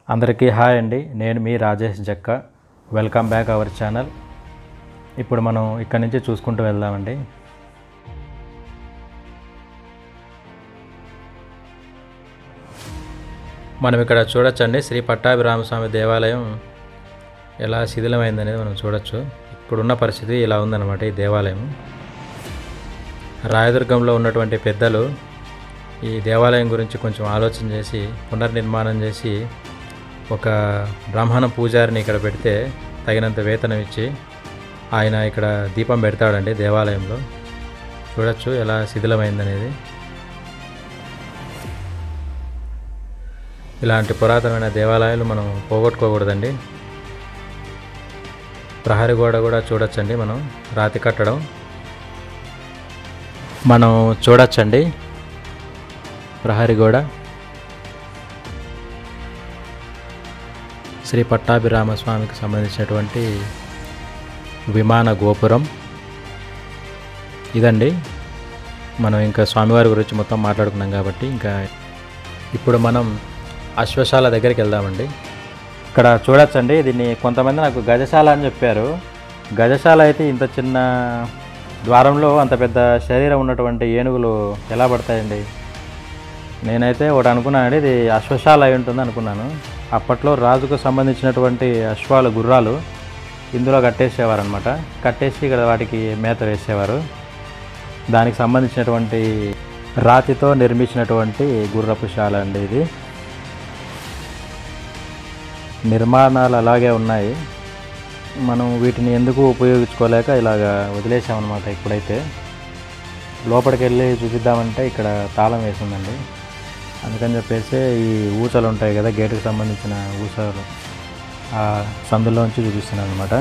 అందరికీ హాయ్ అండి నేను మీ Rajesh Jakka welcome back our channel ఇప్పుడు మనం ఇక్కడి నుంచి చూసుకుంటూ వెళ్దామండి మనం ఇక్కడ చూడొచ్చండి శ్రీ పట్టాభిరామస్వామి దేవాలయం ఎలా శిథిలమైందనేది మనం చూడొచ్చు ఇప్పుడున్న పరిస్థితి ఇలా ఉందన్నమాట ఈ దేవాలయం రాయదుర్గంలో ఉన్నటువంటి పెద్దలు ఈ దేవాలయం గురించి కొంచెం ఆలోచన చేసి పునర్నిర్మాణం చేసి ఒక బ్రాహ్మణ పూజారిని ఇక్కడ పెడితే తగినంత వేతనం ఇచ్చి ఆయన ఇక్కడ దీపం పెడతాడండి దేవాలయంలో చూడొచ్చు ఎలా శిథిలమైందనేది ఇలాంటి పురాతనమైన దేవాలయాలు మనం పోగొట్టుకోకూడదండి ప్రహరీ గోడ కూడా చూడొచ్చండి మనం రాతి కట్టడం మనం చూడొచ్చండి ప్రహరీ గోడ శ్రీ పట్టాభిరామస్వామికి సంబంధించినటువంటి విమాన గోపురం ఇదండి మనం ఇంకా స్వామివారి గురించి మొత్తం మాట్లాడుకున్నాం కాబట్టి ఇంకా ఇప్పుడు మనం అశ్వశాల దగ్గరికి వెళ్దామండి ఇక్కడ చూడొచ్చండి దీన్ని కొంతమంది నాకు గజశాల అని చెప్పారు గజశాల అయితే ఇంత చిన్న ద్వారంలో అంత పెద్ద శరీరం ఉన్నటువంటి ఏనుగులు ఎలా పడతాయండి నేనైతే ఒకటి అనుకున్నానండి ఇది అశ్వశాల అయి ఉంటుంది అనుకున్నాను అప్పట్లో రాజుకు సంబంధించినటువంటి అశ్వాల గుర్రాలు ఇందులో కట్టేసేవారు అనమాట కట్టేసి ఇక్కడ వాటికి మేత వేసేవారు దానికి సంబంధించినటువంటి రాతితో నిర్మించినటువంటి గుర్రపు శాల అండి ఇది నిర్మాణాలు అలాగే ఉన్నాయి మనం వీటిని ఎందుకు ఉపయోగించుకోలేక ఇలాగా వదిలేసామన్నమాట ఇప్పుడైతే లోపలికి వెళ్ళి చూపిద్దామంటే ఇక్కడ తాళం వేసిందండి అందుకని చెప్పేసి ఈ ఊసలు ఉంటాయి కదా గేటుకి సంబంధించిన ఊసలు ఆ సందులోంచి చూపిస్తున్నాను అనమాట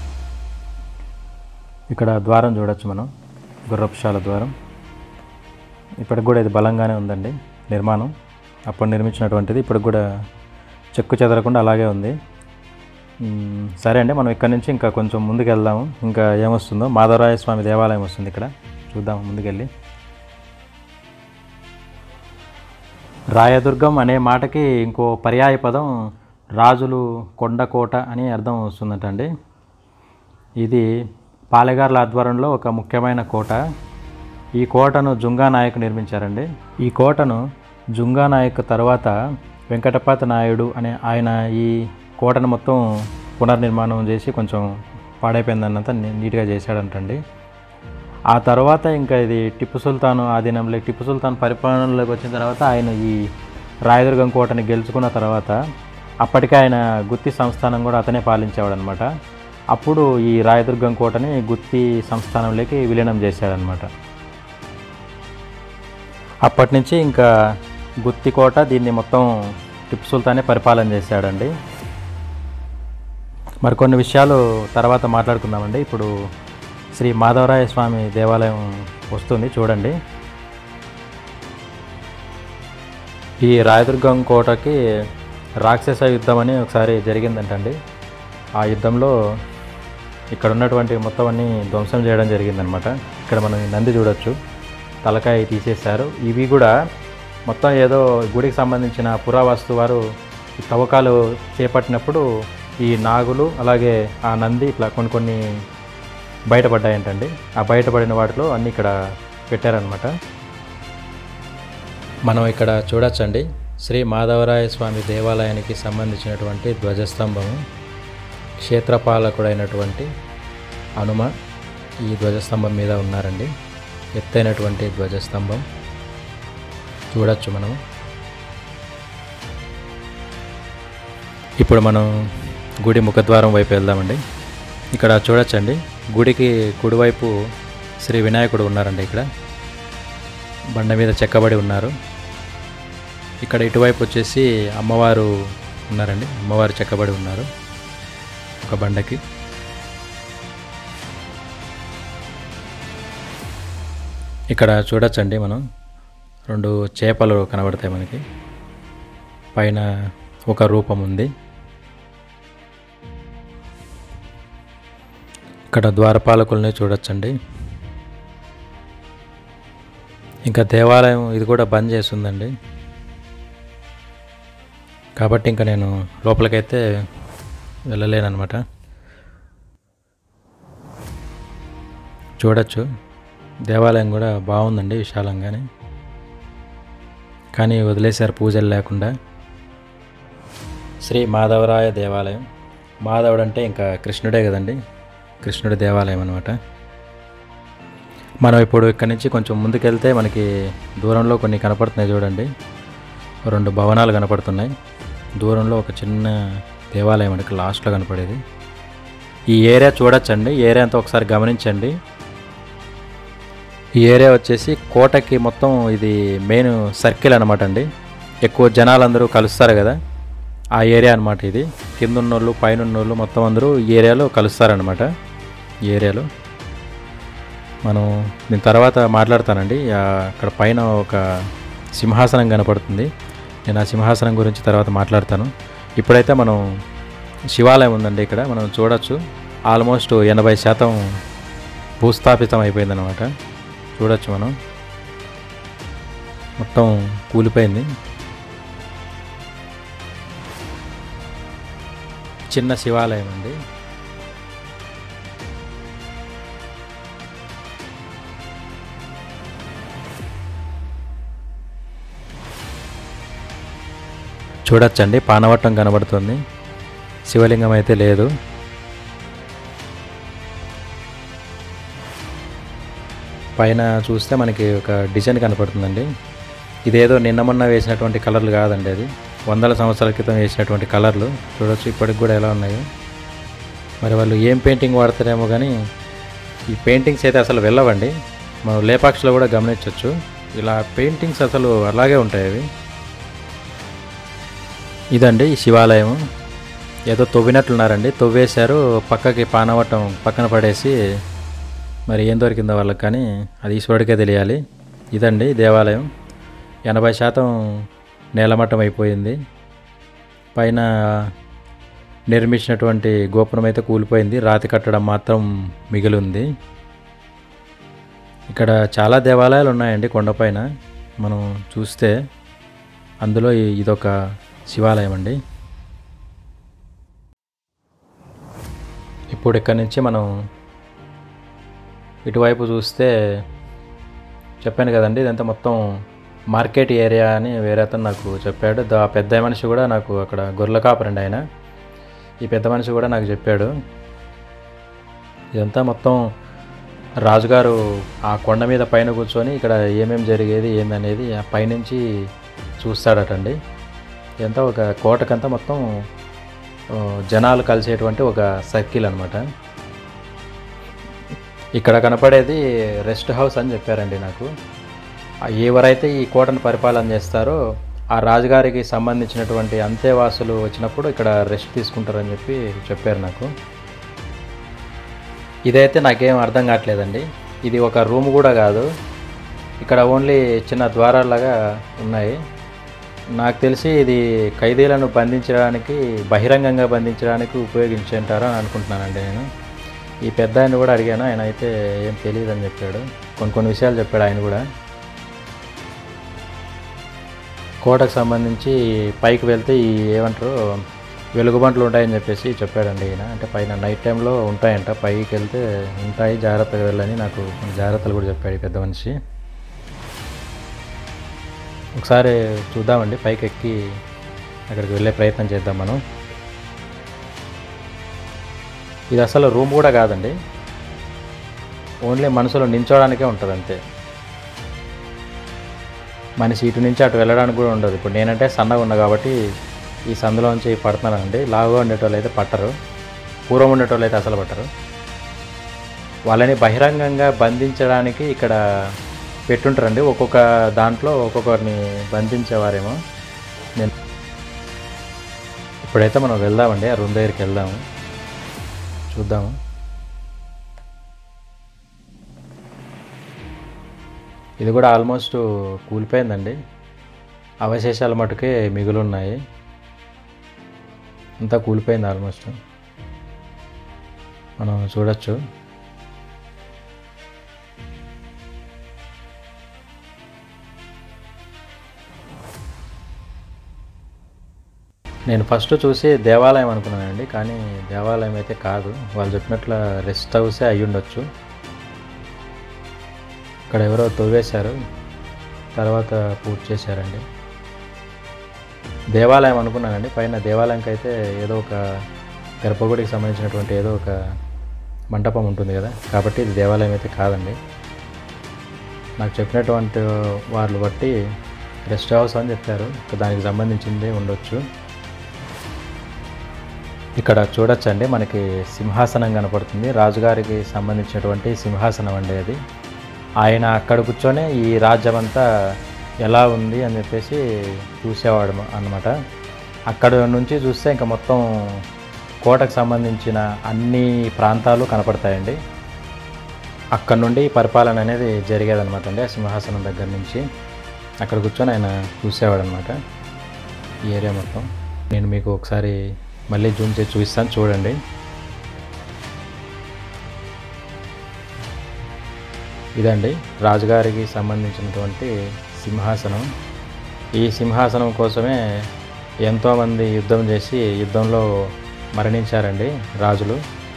ఇక్కడ ద్వారం చూడొచ్చు మనం గుర్రపుశాల ద్వారం ఇప్పటికి కూడా ఇది బలంగానే ఉందండి నిర్మాణం అప్పుడు నిర్మించినటువంటిది ఇప్పటికి కూడా చెక్కు చెదరకుండా అలాగే ఉంది మ్మ్, సరే అండి మనం ఇక్కడ నుంచి ఇంకా కొంచెం ముందుకు వెళ్దాము ఇంకా ఏమొస్తుందో మాధవరాయ స్వామి దేవాలయం వస్తుంది ఇక్కడ చూద్దాం ముందుకెళ్ళి రాయదుర్గం అనే మాటకి ఇంకో పర్యాయ పదం రాజులు కొండకోట అని అర్థం వస్తుందటండి ఇది పాలెగార్ల ఆధ్వర్యంలో ఒక ముఖ్యమైన కోట ఈ కోటను జుంగా నాయక్ నిర్మించారండి ఈ కోటను జుంగా నాయక్ తర్వాత వెంకటపతి నాయుడు అనే ఆయన ఈ కోటను మొత్తం పునర్నిర్మాణం చేసి కొంచెం పాడైపోయిందన్నంత నీ- నీట్గా చేశాడంటండి ఆ తర్వాత ఇంకా ఇది టిప్పు సుల్తాన్ ఆధీనంలో టిప్పు సుల్తాన్ పరిపాలనలోకి వచ్చిన తర్వాత ఆయన ఈ రాయదుర్గం కోటని గెలుచుకున్న తర్వాత అప్పటికే ఆయన గుత్తి సంస్థానం కూడా అతనే పాలించేవాడు అనమాట అప్పుడు ఈ రాయదుర్గం కోటని గుత్తి సంస్థానంలోకి విలీనం చేశాడనమాట అప్పటి నుంచి ఇంకా గుత్తి కోట దీన్ని మొత్తం టిప్పు సుల్తానే పరిపాలన చేశాడండి మరికొన్ని విషయాలు తర్వాత మాట్లాడుకుందామండి ఇప్పుడు శ్రీ మాధవరాయ స్వామి దేవాలయం వస్తుంది చూడండి ఈ రాయదుర్గం కోటకి రాక్షస యుద్ధం అని ఒకసారి జరిగిందంటండి ఆ యుద్ధంలో ఇక్కడ ఉన్నటువంటి మొత్తం అన్ని ధ్వంసం చేయడం జరిగిందనమాట ఇక్కడ మనం ఈ నంది చూడొచ్చు తలకాయ తీసేశారు ఇవి కూడా మొత్తం ఏదో గుడికి సంబంధించిన పురావస్తు వారు ఈ తవ్వకాలు చేపట్టినప్పుడు ఈ నాగులు అలాగే ఆ నంది ఇట్లా కొన్ని కొన్ని బయటపడ్డాయంటండి ఆ బయటపడిన వాటిలో అన్నీ ఇక్కడ పెట్టారనమాట మనం ఇక్కడ చూడొచ్చండి శ్రీ మాధవరాయ స్వామి దేవాలయానికి సంబంధించినటువంటి ధ్వజస్తంభము క్షేత్రపాలకుడైనటువంటి హనుమ ఈ ధ్వజస్తంభం మీద ఉన్నారండి ఎత్తైనటువంటి ధ్వజస్తంభం చూడొచ్చు మనం ఇప్పుడు మనం గుడి ముఖద్వారం వైపు వెళ్దామండి ఇక్కడ చూడొచ్చండి గుడికి కుడివైపు శ్రీ వినాయకుడు ఉన్నారండి ఇక్కడ బండ మీద చెక్కబడి ఉన్నారు ఇక్కడ ఇటువైపు వచ్చేసి అమ్మవారు ఉన్నారండి అమ్మవారు చెక్కబడి ఉన్నారు ఒక బండకి ఇక్కడ చూడొచ్చండి మనం రెండు చేపలు కనబడతాయి మనకి పైన ఒక రూపం ఉంది ఇక్కడ ద్వారపాలకుల్ని చూడొచ్చండి ఇంకా దేవాలయం ఇది కూడా బంద్ చేస్తుందండి కాబట్టి ఇంకా నేను లోపలికైతే వెళ్ళలేనమాట చూడొచ్చు దేవాలయం కూడా బాగుందండి విశాలంగానే కానీ వదిలేశారు పూజలు లేకుండా శ్రీ మాధవరాయ దేవాలయం మాధవుడు అంటే ఇంకా కృష్ణుడే కదండి కృష్ణుడి దేవాలయం అనమాట మనం ఇప్పుడు ఇక్కడి నుంచి కొంచెం ముందుకెళ్తే మనకి దూరంలో కొన్ని కనపడుతున్నాయి చూడండి రెండు భవనాలు కనపడుతున్నాయి దూరంలో ఒక చిన్న దేవాలయం మనకి లాస్ట్లో కనపడేది ఈ ఏరియా చూడొచ్చండి ఈ ఏరియా అంతా ఒకసారి గమనించండి ఈ ఏరియా వచ్చేసి కోటకి మొత్తం ఇది మెయిన్ సర్కిల్ అనమాట అండి ఎక్కువ జనాలందరూ కలుస్తారు కదా ఆ ఏరియా అనమాట ఇది కింద ఉన్నోళ్ళు పైన ఉన్నోళ్ళు మొత్తం అందరూ ఈ ఏరియాలో కలుస్తారనమాట ఈ ఏరియాలో మనం దీని తర్వాత మాట్లాడతానండి ఆ, అక్కడ పైన ఒక సింహాసనం కనపడుతుంది నేను ఆ సింహాసనం గురించి తర్వాత మాట్లాడతాను ఇప్పుడైతే మనం శివాలయం ఉందండి ఇక్కడ మనం చూడొచ్చు ఆల్మోస్ట్ ఎనభై శాతం భూస్థాపితం అయిపోయిందనమాట చూడొచ్చు మనం మొత్తం కూలిపోయింది చిన్న శివాలయం అండి చూడొచ్చండి పానవట్టం కనబడుతుంది శివలింగం అయితే లేదు పైన చూస్తే మనకి ఒక డిజైన్ కనపడుతుందండి ఇదేదో నిన్న మొన్న వేసినటువంటి కలర్లు కాదండి అది వందల సంవత్సరాల క్రితం వేసినటువంటి కలర్లు చూడొచ్చు ఇప్పటికి కూడా ఎలా ఉన్నాయో మరి వాళ్ళు ఏం పెయింటింగ్ వాడతారేమో కానీ ఈ పెయింటింగ్స్ అయితే అసలు వెళ్ళవండి మనం లేపాక్షలో కూడా గమనించవచ్చు ఇలా పెయింటింగ్స్ అసలు అలాగే ఉంటాయి అవి ఇదండి ఈ శివాలయం ఏదో తవ్వినట్లున్నారండి తవ్వేశారు పక్కకి పానవటం పక్కన పడేసి మరి ఏం దొరికిందో వాళ్ళకి కానీ అది ఈశ్వరుడికే తెలియాలి ఇదండి దేవాలయం ఎనభై శాతం నేలమట్టం అయిపోయింది పైన నిర్మించినటువంటి గోపురం అయితే కూలిపోయింది రాతి కట్టడం మాత్రం మిగిలి ఉంది ఇక్కడ చాలా దేవాలయాలు ఉన్నాయండి కొండపైన మనం చూస్తే అందులో ఈ- ఇదొక శివాలయం అండి ఇప్పుడు ఇక్కడ నుంచి మనం ఇటువైపు చూస్తే చెప్పాను కదండి ఇదంతా మొత్తం మార్కెట్ ఏరియా అని వేరే అతను నాకు చెప్పాడు దా పెద్ద మనిషి కూడా నాకు అక్కడ గొర్రెల కాపరండి ఆయన ఈ పెద్ద మనిషి కూడా నాకు చెప్పాడు ఇదంతా మొత్తం రాజుగారు ఆ కొండ మీద పైన కూర్చొని ఇక్కడ ఏమేమి జరిగేది ఏందనేది ఆ పైనుంచి చూస్తాడటండి ఇదంతా ఒక కోటకంతా మొత్తం ఆ, జనాలు కలిసేటువంటి ఒక సర్కిల్ అనమాట ఇక్కడ కనపడేది రెస్ట్ హౌస్ అని చెప్పారండి నాకు ఆ ఎవరైతే ఈ కోటను పరిపాలన చేస్తారో ఆ రాజుగారికి సంబంధించినటువంటి అంతేవాసులు వచ్చినప్పుడు ఇక్కడ రెస్ట్ తీసుకుంటారని చెప్పి చెప్పారు నాకు ఇదైతే నాకేం అర్థం కావట్లేదండి ఇది ఒక రూమ్ కూడా కాదు ఇక్కడ ఓన్లీ చిన్న ద్వారాలాగా ఉన్నాయి నాకు తెలిసి ఇది ఖైదీలను బంధించడానికి బహిరంగంగా బంధించడానికి ఉపయోగించుంటారు అని అనుకుంటున్నానండి నేను ఈ పెద్ద ఆయన కూడా అడిగాను ఆయన అయితే ఏం తెలియదు అని చెప్పాడు కొన్ని కొన్ని విషయాలు చెప్పాడు ఆయన కూడా కోటకు సంబంధించి పైకి వెళ్తే ఈ ఏమంటారు వెలుగుబంట్లు ఉంటాయని చెప్పేసి చెప్పాడండి ఈయన అంటే పైన నైట్ టైంలో ఉంటాయంట పైకి వెళ్తే ఉంటాయి జాగ్రత్తగా వెళ్ళని నాకు కొన్ని జాగ్రత్తలు కూడా చెప్పాడు ఈ పెద్ద మనిషి ఒకసారి చూద్దామండి పైకి ఎక్కి అక్కడికి వెళ్ళే ప్రయత్నం చేద్దాం మనం ఇది అసలు రూమ్ కూడా కాదండి ఓన్లీ మనసులో నించోడానికే ఉంటుంది అంతే మనిషి ఇటు నుంచి అటు వెళ్ళడానికి కూడా ఉండదు ఇప్పుడు నేనంటే సన్నగా ఉన్నా కాబట్టి ఈ సందులోంచి పడుతున్నానండి లావుగా ఉండేటోళ్ళు అయితే పట్టరు పూర్వం ఉండేటోళ్ళు అయితే అసలు పట్టరు వాళ్ళని బహిరంగంగా బంధించడానికి ఇక్కడ పెట్టుంటారండి ఒక్కొక్క దాంట్లో ఒక్కొక్కరిని బంధించేవారేమో నేను ఇప్పుడైతే మనం వెళ్దామండి ఆ రూమ్ దగ్గరికి వెళ్దాము చూద్దాము ఇది కూడా ఆల్మోస్ట్ కూలిపోయిందండి అవశేషాలు మటుకే మిగులున్నాయి అంతా కూలిపోయింది ఆల్మోస్ట్ మనం చూడొచ్చు నేను ఫస్ట్ చూసి దేవాలయం అనుకున్నానండి కానీ దేవాలయం అయితే కాదు వాళ్ళు చెప్పినట్ల రెస్ట్ హౌసే అయి ఉండొచ్చు ఇక్కడ ఎవరో తవ్వేశారు తర్వాత పూర్తి చేశారండి దేవాలయం అనుకున్నానండి పైన దేవాలయంకి అయితే ఏదో ఒక గర్భగుడికి సంబంధించినటువంటి ఏదో ఒక మంటపం ఉంటుంది కదా కాబట్టి ఇది దేవాలయం అయితే కాదండి నాకు చెప్పినటువంటి వాళ్ళు బట్టి రెస్ట్ హౌస్ అని చెప్పారు ఇక దానికి సంబంధించిందే ఉండొచ్చు ఇక్కడ చూడొచ్చండి మనకి సింహాసనం కనపడుతుంది రాజుగారికి సంబంధించినటువంటి సింహాసనం అండి అది ఆయన అక్కడ కూర్చొని ఈ రాజ్యం అంతా ఎలా ఉంది అని చెప్పేసి చూసేవాడు అన్నమాట అక్కడ నుంచి చూస్తే ఇంకా మొత్తం కోటకు సంబంధించిన అన్ని ప్రాంతాలు కనపడతాయండి అక్కడ నుండి పరిపాలన అనేది జరిగేదన్నమాట అండి ఆ సింహాసనం దగ్గర నుంచి అక్కడ కూర్చొని ఆయన చూసేవాడు అనమాట ఈ ఏరియా మొత్తం నేను మీకు ఒకసారి మళ్ళీ జూమ్ చేసి చూపిస్తాను చూడండి ఇదండి రాజుగారికి సంబంధించినటువంటి సింహాసనం ఈ సింహాసనం కోసమే ఎంతోమంది యుద్ధం చేసి యుద్ధంలో మరణించారండి రాజులు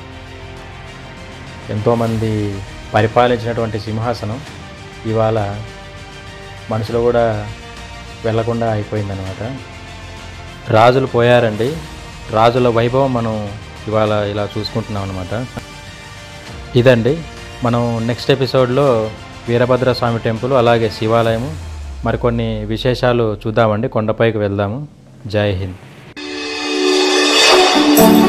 ఎంతోమంది పరిపాలించినటువంటి సింహాసనం ఇవాళ మనుషులు కూడా వెళ్లకుండా అయిపోయిందనమాట రాజులు పోయారండి రాజుల వైభవం మనం ఇవాళ ఇలా చూసుకుంటున్నాం అనమాట ఇదండి మనం నెక్స్ట్ ఎపిసోడ్లో వీరభద్ర స్వామి టెంపుల్ అలాగే శివాలయము మరికొన్ని విశేషాలు చూద్దామండి కొండపైకి వెళ్దాము జై హింద్